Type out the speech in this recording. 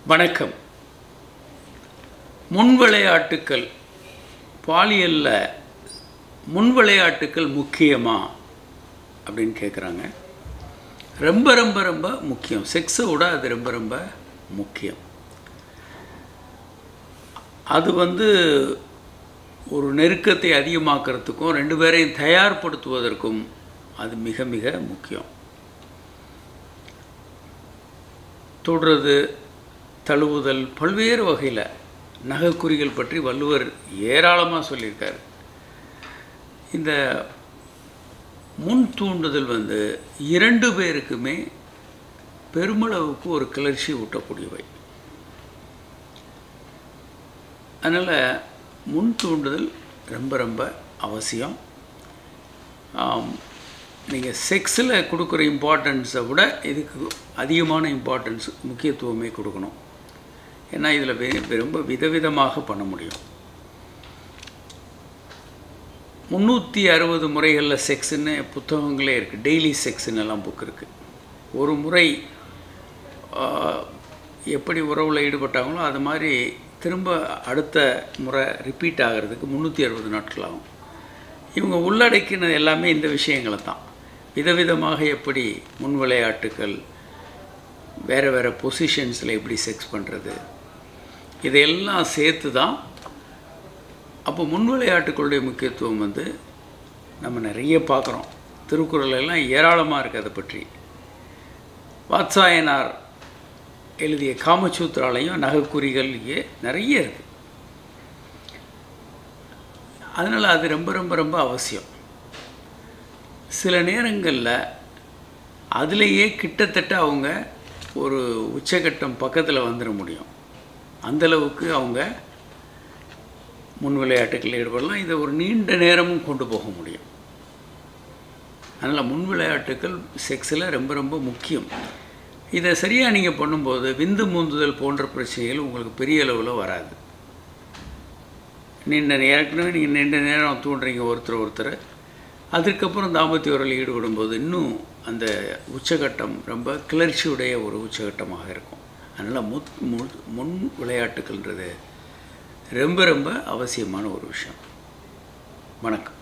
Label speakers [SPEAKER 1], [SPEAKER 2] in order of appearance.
[SPEAKER 1] வணக்கம் முன் விளையாட்டுக்கள் பாலியலில் முன் விளையாட்டுக்கள் முக்கியமா அப்படின்னு கேட்குறாங்க ரொம்ப ரொம்ப ரொம்ப முக்கியம் செக்ஸை விட அது ரொம்ப ரொம்ப முக்கியம் அது வந்து ஒரு நெருக்கத்தை அதிகமாக்கிறதுக்கும் ரெண்டு பேரையும் தயார்படுத்துவதற்கும் அது மிக மிக முக்கியம் தொடுறது தழுவுதல் பல்வேறு வகையில் நகைக்குறிகள் பற்றி வள்ளுவர் ஏராளமாக சொல்லியிருக்கார் இந்த முன் தூண்டுதல் வந்து இரண்டு பேருக்குமே பெருமளவுக்கு ஒரு கிளர்ச்சி ஊட்டக்கூடியவை அதனால் முன் தூண்டுதல் ரொம்ப ரொம்ப அவசியம் நீங்கள் செக்ஸில் கொடுக்குற இம்பார்ட்டன்ஸை விட இதுக்கு அதிகமான இம்பார்ட்டன்ஸ் முக்கியத்துவமே கொடுக்கணும் ஏன்னா இதில் வெ ரொம்ப விதவிதமாக பண்ண முடியும் முந்நூற்றி அறுபது முறைகளில் செக்ஸுன்னு புத்தகங்களே இருக்குது டெய்லி செக்ஸுன்னு எல்லாம் புக் இருக்குது ஒரு முறை எப்படி உறவில் ஈடுபட்டாங்களோ அது மாதிரி திரும்ப அடுத்த முறை ரிப்பீட் ஆகிறதுக்கு முந்நூற்றி அறுபது நாட்கள் ஆகும் இவங்க உள்ளடக்கினது எல்லாமே இந்த விஷயங்களை தான் விதவிதமாக எப்படி முன் விளையாட்டுக்கள் வேறு வேறு பொசிஷன்ஸில் எப்படி செக்ஸ் பண்ணுறது இதையெல்லாம் சேர்த்து தான் அப்போ முன் விளையாட்டுக்களுடைய முக்கியத்துவம் வந்து நம்ம நிறைய பார்க்குறோம் திருக்குறள் எல்லாம் ஏராளமாக இருக்குது அதை பற்றி வாத்சாயனார் எழுதிய காமசூத்ராலையும் நகைக்குறிகள் நிறைய இருக்குது அதனால் அது ரொம்ப ரொம்ப ரொம்ப அவசியம் சில நேரங்களில் அதுலேயே கிட்டத்தட்ட அவங்க ஒரு உச்சகட்டம் பக்கத்தில் வந்துட முடியும் அந்தளவுக்கு அவங்க முன் விளையாட்டுகளில் ஈடுபடலாம் இதை ஒரு நீண்ட நேரமும் கொண்டு போக முடியும் அதனால் முன் விளையாட்டுக்கள் செக்ஸில் ரொம்ப ரொம்ப முக்கியம் இதை சரியாக நீங்கள் பண்ணும்போது விந்து மூந்துதல் போன்ற பிரச்சனைகள் உங்களுக்கு பெரிய அளவில் வராது நீண்ட ஏற்கனவே நீங்கள் நீண்ட நேரம் தூண்டுறீங்க ஒருத்தர் ஒருத்தர் அதுக்கப்புறம் தாம்பத்திய உரல் ஈடுபடும்போது இன்னும் அந்த உச்சகட்டம் ரொம்ப கிளர்ச்சியுடைய ஒரு உச்சகட்டமாக இருக்கும் அதனால் முத் முன் விளையாட்டுக்கள்ன்றது ரொம்ப ரொம்ப அவசியமான ஒரு விஷயம் வணக்கம்